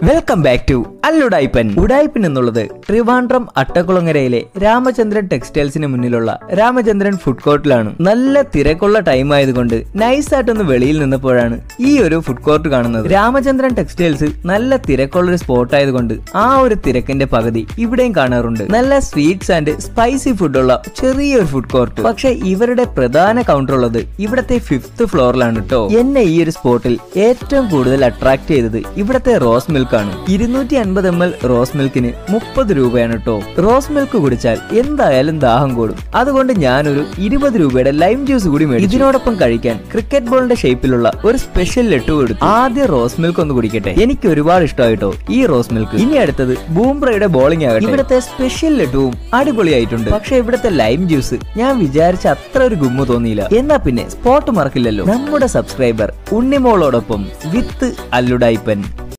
welcome back to അല്ലുടായ്പൻ ഉടായ്പൻ എന്നുള്ളത് ട്രിവാൻഡ്രം അട്ടക്കുളങ്ങരയിലെ രാമചന്ദ്രൻ ടെക്സ്റ്റൈൽസിന് മുന്നിലുള്ള രാമചന്ദ്രൻ ഫുഡ് കോർട്ടിലാണ് നല്ല തിരക്കുള്ള ടൈം ആയതുകൊണ്ട് നൈസായിട്ടൊന്ന് വെളിയിൽ നിന്നപ്പോഴാണ് ഈ ഒരു ഫുഡ് കോർട്ട് കാണുന്നത് രാമചന്ദ്രൻ ടെക്സ്റ്റൈൽസ് നല്ല തിരക്കുള്ള ഒരു സ്പോട്ട് ആയതുകൊണ്ട് ആ ഒരു തിരക്കിന്റെ പകുതി ഇവിടെയും കാണാറുണ്ട് നല്ല സ്വീറ്റ്സ് ആൻഡ് സ്പൈസി ഫുഡുള്ള ചെറിയൊരു ഫുഡ് കോർട്ട് പക്ഷെ ഇവരുടെ പ്രധാന കൗണ്ടർ ഉള്ളത് ഇവിടത്തെ ഫിഫ്ത് ഫ്ലോറിലാണ് കേട്ടോ എന്നെ ഈ ഒരു സ്പോട്ടിൽ ഏറ്റവും കൂടുതൽ അട്രാക്ട് ചെയ്തത് ഇവിടത്തെ റോസ് മിൽക്ക് ആണ് ഇരുന്നൂറ്റി അൻപത് എം എൽ റോസ് മിൽക്കിന് മുപ്പത് രൂപയാണ് കേട്ടോ റോസ് മിൽക്ക് കുടിച്ചാൽ എന്തായാലും ദാഹം കൂടും അതുകൊണ്ട് ഞാനൊരു ഇരുപത് രൂപയുടെ ലൈം ജ്യൂസ് കൂടി മേടിച്ചു ഇതിനോടൊപ്പം കഴിക്കാൻ ക്രിക്കറ്റ് ബോളിന്റെ ഷേപ്പിലുള്ള ഒരു സ്പെഷ്യൽ ലഡു എടുത്തു ആദ്യം റോസ് മിൽക്ക് ഒന്ന് കുടിക്കട്ടെ എനിക്ക് ഒരുപാട് ഇഷ്ടമായിട്ടോ ഈ റോസ് മിൽക്ക് ഇനി അടുത്തത് ബൂംബ്രയുടെ ബോളിംഗ് ആകട്ടെ ഇവിടുത്തെ സ്പെഷ്യൽ ലഡുവും അടിപൊളിയായിട്ടുണ്ട് പക്ഷെ ഇവിടുത്തെ ലൈം ജ്യൂസ് ഞാൻ വിചാരിച്ച അത്ര ഒരു ഗുമ്മ തോന്നിയില്ല എന്നാ പിന്നെ സ്പോട്ട് മറക്കില്ലല്ലോ നമ്മുടെ സബ്സ്ക്രൈബർ ഉണ്ണിമോളോടൊപ്പം വിത്ത് അല്ലുടായിപ്പൻ